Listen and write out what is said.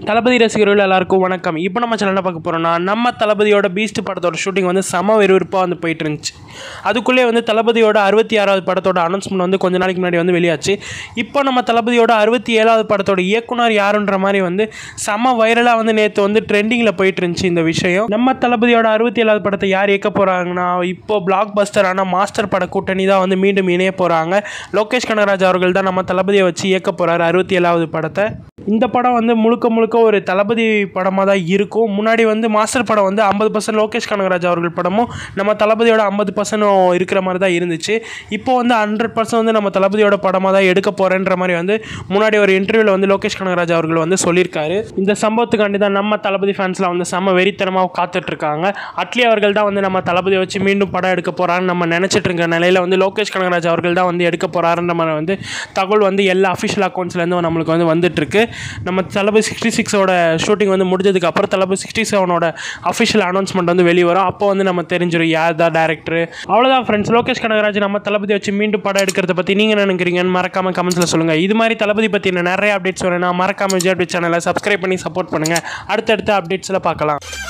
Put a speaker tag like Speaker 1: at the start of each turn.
Speaker 1: தளபதி ரசிகர்கள் எல்லாருக்கும் வணக்கம் இப்போ நம்ம சேனல் என்ன பார்க்க போகிறோம்னா நம்ம தளபதியோட பீஸ்ட் படத்தோட ஷூட்டிங் வந்து செம விறுவிறுப்பாக வந்து போயிட்டு இருந்துச்சு அதுக்குள்ளே வந்து தளபதியோட அறுபத்தி ஆறாவது படத்தோட அனௌன்ஸ்மெண்ட் வந்து கொஞ்ச நாளைக்கு முன்னாடி வந்து வெளியாச்சு இப்போ நம்ம தளபதியோட அறுபத்தி ஏழாவது படத்தோட இயக்குனர் யாருன்ற மாதிரி வந்து செம வைரலாக வந்து நேற்று வந்து ட்ரெண்டிங்கில் போயிட்டு இருந்துச்சு இந்த விஷயம் நம்ம தளபதியோட அறுபத்தி ஏழாவது படத்தை யார் இயக்க போகிறாங்கன்னா இப்போ பிளாக் பஸ்டரான மாஸ்டர் பட கூட்டணி தான் வந்து மீண்டும் இணைய போகிறாங்க லோகேஷ் கனகராஜ் அவர்கள் தான் நம்ம தளபதியை வச்சு இயக்க போகிறாரு அறுபத்தி ஏழாவது படத்தை இந்த படம் வந்து முழுக்க முழுக்க ஒரு தளபதி படமாக தான் இருக்கும் முன்னாடி வந்து மாஸ்டர் படம் வந்து ஐம்பது பர்சன்ட் லோகேஷ் கனகராஜ் அவர்கள் படமும் நம்ம தளபதியோட ஐம்பது பர்சன்டும் இருக்கிற மாதிரி தான் இருந்துச்சு இப்போ வந்து ஹண்ட்ரட் பர்சன்ட் வந்து நம்ம தளபதியோட படமாக தான் எடுக்க போகிறேன்ற மாதிரி வந்து முன்னாடி ஒரு இன்டர்வியூவில் வந்து லோகேஷ் கனகராஜ் அவர்கள் வந்து சொல்லியிருக்காரு இந்த சம்பவத்துக்காண்டி தான் நம்ம தளபதி ஃபேன்ஸ்லாம் வந்து செம்ம வெறித்தனமாக காத்துட்ருக்காங்க அட்லி அவர்கள் தான் வந்து நம்ம தளபதியை வச்சு மீண்டும் படம் எடுக்க போகிறான்னு நம்ம நினச்சிட்டு இருக்க நிலையில் வந்து லோகேஷ் கனகராஜ் அவர்கள் தான் வந்து எடுக்க போகிறாருன்ற மாதிரி வந்து தகவல் வந்து எல்லா அஃபிஷியல் அக்கௌண்ட்ஸ்லேருந்து நம்மளுக்கு வந்து வந்துட்டுருக்கு நம்ம தளபதி சிக்ஸ்டி சிக்ஸோட ஷூட்டிங் வந்து முடிஞ்சதுக்கு அப்புறம் தளபதி சிக்ஸ்டி செவனோட அஃபிஷியல் அனௌன்ஸ்மெண்ட் வந்து வெளியே வரும் அப்போ வந்து நம்ம தெரிஞ்சிடும் யார் தான் டேரக்டர் அவ்வளோதான் ஃப்ரெண்ட்ஸ் லோகேஷ் கனகராஜ் நம்ம தளபதி வச்சு மீண்டும் படம் எடுக்கிறத பற்றி நீங்கள் என்ன நினைக்கிறீங்கன்னு மறக்காம கமெண்ட்ஸில் சொல்லுங்கள் இது மாதிரி தளபதி பற்றி நிறைய அப்டேட்ஸ் வேணும்னா மறக்காம விஜய் அப்டேட் சேனலை சப்ஸ்கிரைப் பண்ணி சப்போர்ட் பண்ணுங்கள் அடுத்தடுத்த அப்டேட்ஸில் பார்க்கலாம்